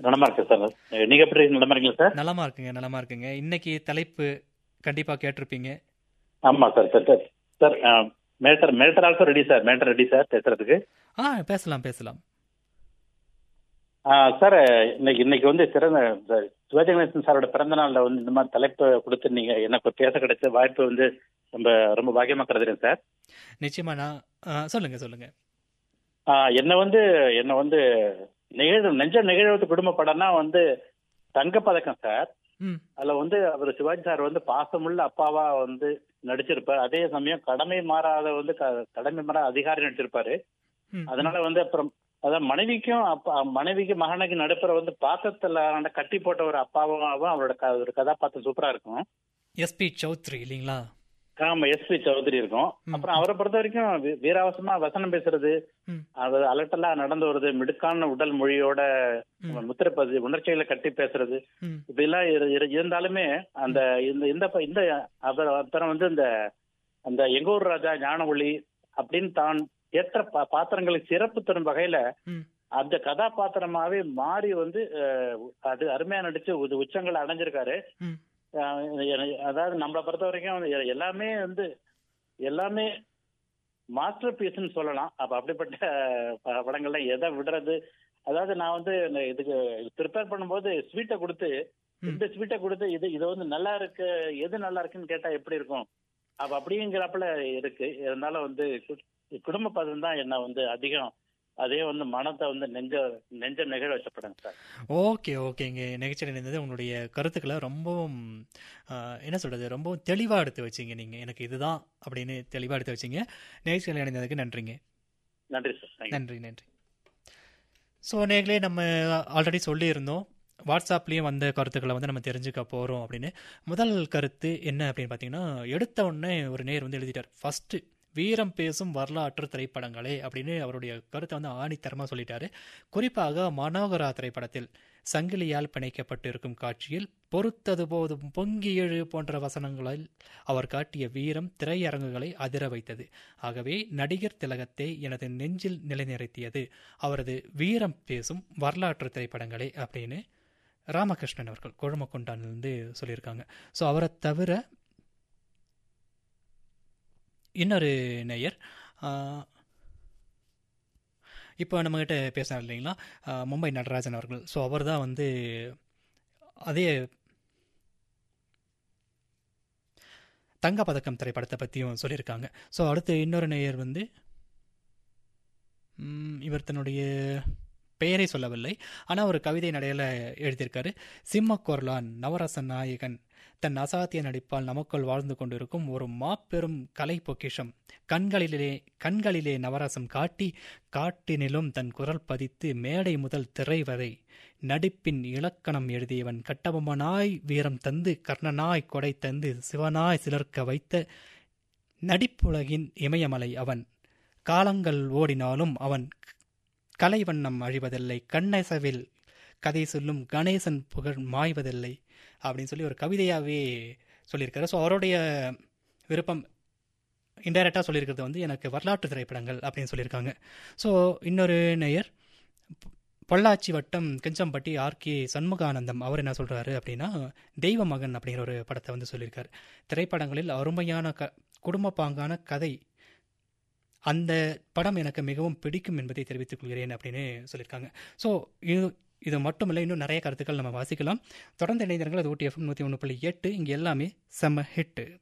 நலமா இருக்கு சார் நீங்க எப்படி நலமா இருக்கீங்களா சார் நலமா இருக்குங்க நலமா இருக்குங்க இன்னைக்கு தலைப்பு கண்டிப்பா கேட்டிருப்பீங்க ஆமா sir sir sir sir matter matter also ready sir matter ready sir பேசுறதுக்கு ஆ பேசலாம் பேசலாம் ஆ, சார் இன்னைக்கு இன்னைக்கு வந்து சிறந்த இந்த சிவாஜி கணேசன் சாரோட பிறந்த நாள்ல வந்து இந்த மாதிரி தலைப்பு கொடுத்து நீங்க எனக்கு பேச கிடைச்ச வாய்ப்பு வந்து ரொம்ப ரொம்ப பாக்கியமா கருதுறேன் சார் நிச்சயமா நான் ஆ, சொல்லுங்க சொல்லுங்க ஆ, என்னை வந்து என்னை வந்து நிகழ் நெஞ்ச நிகழ்வு குடும்ப படம்னா வந்து தங்கப்பதக்கம் சார் ம் அதுல வந்து அவர் சிவாஜி சார் வந்து பாசமுள்ள அப்பாவா வந்து நடிச்சிருப்பார் அதே சமயம் கடமை மாறாத வந்து க- கடமை மாறாத அதிகாரி நடிச்சிருப்பாரு ம், அதனால வந்து அப்புறம் அதான் மனைவிக்கும் அப்பா மனைவிக்கு மகனுக்கு நடுப்புற வந்து பாசத்துல ஆன கட்டி போட்ட ஒரு அப்பாவாவும் அவரோட க- ஒரு கதாபாத்திரம் சூப்பரா இருக்கும் எஸ்பி சௌத்ரி இல்லைங்களா ஆமா எஸ் பி சௌத்ரி இருக்கும் ம். அப்புறம் அவரை பொறுத்த வரைக்கும் வீ- வீராவசமா வசனம் பேசுறது ம். அது அலட்டலா நடந்து வருது மிடுக்கான உடல் மொழியோட ம், முத்திரப்பது உணர்ச்சிகளை கட்டி பேசுறது ம், இப்படிலாம் இரு- இரு- இருந்தாலுமே அந்த இந்த இந்த ப- இந்த அப்புறம் அப்புறம் வந்து இந்த அந்த எங்க ஊர் ராஜா ஞான ஒளி அப்படின்னு தான் ஏற்ற பா- பாத்திரங்களுக்கு சிறப்பு தரும் வகையில ம். அந்த கதாபாத்திரமாவே மாறி வந்து அஹ், அது அருமையா நடிச்சு உ- உச்சங்களை அடைஞ்சிருக்காரு ம். அஹ், என- அதாவது நம்மளை பொறுத்த வரைக்கும் வந்து எ- எல்லாமே வந்து எல்லாமே மாஸ்டர் பீஸ்ன்னு சொல்லலாம் அப்ப அப்படிப்பட்ட ப- படங்கள்ல எதை விடுறது அதாவது நான் வந்து இந்த இதுக்கு ப்ரிப்பேர் பண்ணும்போது ஸ்வீட்டை கொடுத்து ம். இந்த ஸ்வீட்டை கொடுத்து இது இது வந்து நல்லா இருக்கு எது நல்லா இருக்குன்னு கேட்டா எப்படி இருக்கும் அப்ப அப்படிங்கிறப்பல இருக்கு இருந்தாலும் வந்து கு- குடும்ப பதம் தான் என்ன வந்து அதிகம் அதே வந்து மனத்தை வந்து நெஞ்ச நெஞ்ச நிகழ வச்சப்படுங்க சார் ஓகே ஓகேங்க நிகழ்ச்சியில் இருந்தது உங்களுடைய கருத்துக்களை ரொம்பவும் ஆ, என்ன சொல்றது ரொம்பவும் தெளிவா எடுத்து வச்சீங்க நீங்க எனக்கு இதுதான் அப்படின்னு தெளிவா எடுத்து வச்சீங்க நிகழ்ச்சியில் இணைந்ததுக்கு நன்றிங்க நன்றி சார் தேங்க்யூ நன்றி நன்றி ஸோ நேர்களே நம்ம ஆல்ரெடி சொல்லியிருந்தோம் வாட்ஸ்அப்லேயும் வந்த கருத்துக்களை வந்து நம்ம தெரிஞ்சுக்க போகிறோம் அப்படின்னு முதல் கருத்து என்ன அப்படின்னு பார்த்தீங்கன்னா எடுத்த உடனே ஒரு நேர் வந்து எழுதிட்டார் ஃபஸ்ட்டு வீரம் பேசும் வரலாற்று திரைப்படங்களே அப்படின்னு அவருடைய கருத்தை வந்து ஆணித்தரமாக சொல்லிட்டாரு குறிப்பாக மனோகரா திரைப்படத்தில் சங்கிலியால் பிணைக்கப்பட்டிருக்கும் காட்சியில் பொறுத்தது போதும் பொங்கி எழு போன்ற வசனங்களில் அவர் காட்டிய வீரம் திரையரங்குகளை அதிர வைத்தது ஆகவே நடிகர் திலகத்தை எனது நெஞ்சில் நிலைநிறுத்தியது அவரது வீரம் பேசும் வரலாற்று திரைப்படங்களே அப்படின்னு ராமகிருஷ்ணன் அவர்கள் குழமக்கொண்டான்லேருந்து சொல்லியிருக்காங்க ஸோ அவரை தவிர இன்னொரு நேயர் ஆஹ், இப்போ நம்மகிட்ட பேசினார் இல்லைங்களா ஆஹ், மும்பை நடராஜன் அவர்கள் ஸோ அவர் தான் வந்து அதே தங்கப்பதக்கம் திரைப்படத்தை பற்றியும் சொல்லியிருக்காங்க ஸோ அடுத்து இன்னொரு நேயர் வந்து ம், இவர் தன்னுடைய பெயரை சொல்லவில்லை ஆனால் ஒரு கவிதை நடையில் எழுதியிருக்காரு சிம்மக்கொர்லான் நவரச நாயகன் தன் அசாத்திய நடிப்பால் நமக்குள் வாழ்ந்து கொண்டிருக்கும் ஒரு மாபெரும் கலை பொக்கிஷம் கண்களிலே கண்களிலே நவரசம் காட்டி காட்டினிலும் தன் குரல் பதித்து மேடை முதல் திரை வரை நடிப்பின் இலக்கணம் எழுதியவன் கட்டபொம்மனாய் வீரம் தந்து கர்ணனாய் கொடை தந்து சிவனாய் சிலர்க்க வைத்த நடிப்புலகின் இமயமலை அவன் காலங்கள் ஓடினாலும் அவன் கலைவண்ணம் அழிவதில்லை கண்ணசவில் கதை சொல்லும் கணேசன் புகழ் மாய்வதில்லை அப்படின்னு சொல்லி ஒரு கவிதையாகவே சொல்லியிருக்காரு ஸோ அவருடைய விருப்பம் இன்டைரக்டாக சொல்லியிருக்கிறது வந்து எனக்கு வரலாற்று திரைப்படங்கள் அப்படின்னு சொல்லியிருக்காங்க ஸோ இன்னொரு நேயர் பொ- பொள்ளாச்சி வட்டம் கெஞ்சம்பட்டி ஆர்கே சண்முகானந்தம் அவர் என்ன சொல்கிறாரு அப்படின்னா தெய்வ மகன் அப்படிங்கிற ஒரு படத்தை வந்து சொல்லியிருக்காரு திரைப்படங்களில் அருமையான க குடும்ப பாங்கான கதை அந்த படம் எனக்கு மிகவும் பிடிக்கும் என்பதை தெரிவித்துக் கொள்கிறேன் அப்படின்னு சொல்லியிருக்காங்க ஸோ இது இது மட்டுமில்லை இன்னும் நிறைய கருத்துக்கள் நம்ம வாசிக்கலாம் தொடர்ந்து இணைந்திருங்கள் அது ஊட்டி எஃப்எம் நூற்றி ஒன்று புள்ளி எட்டு இங்கே எல்லாமே செம்ம ஹிட்டு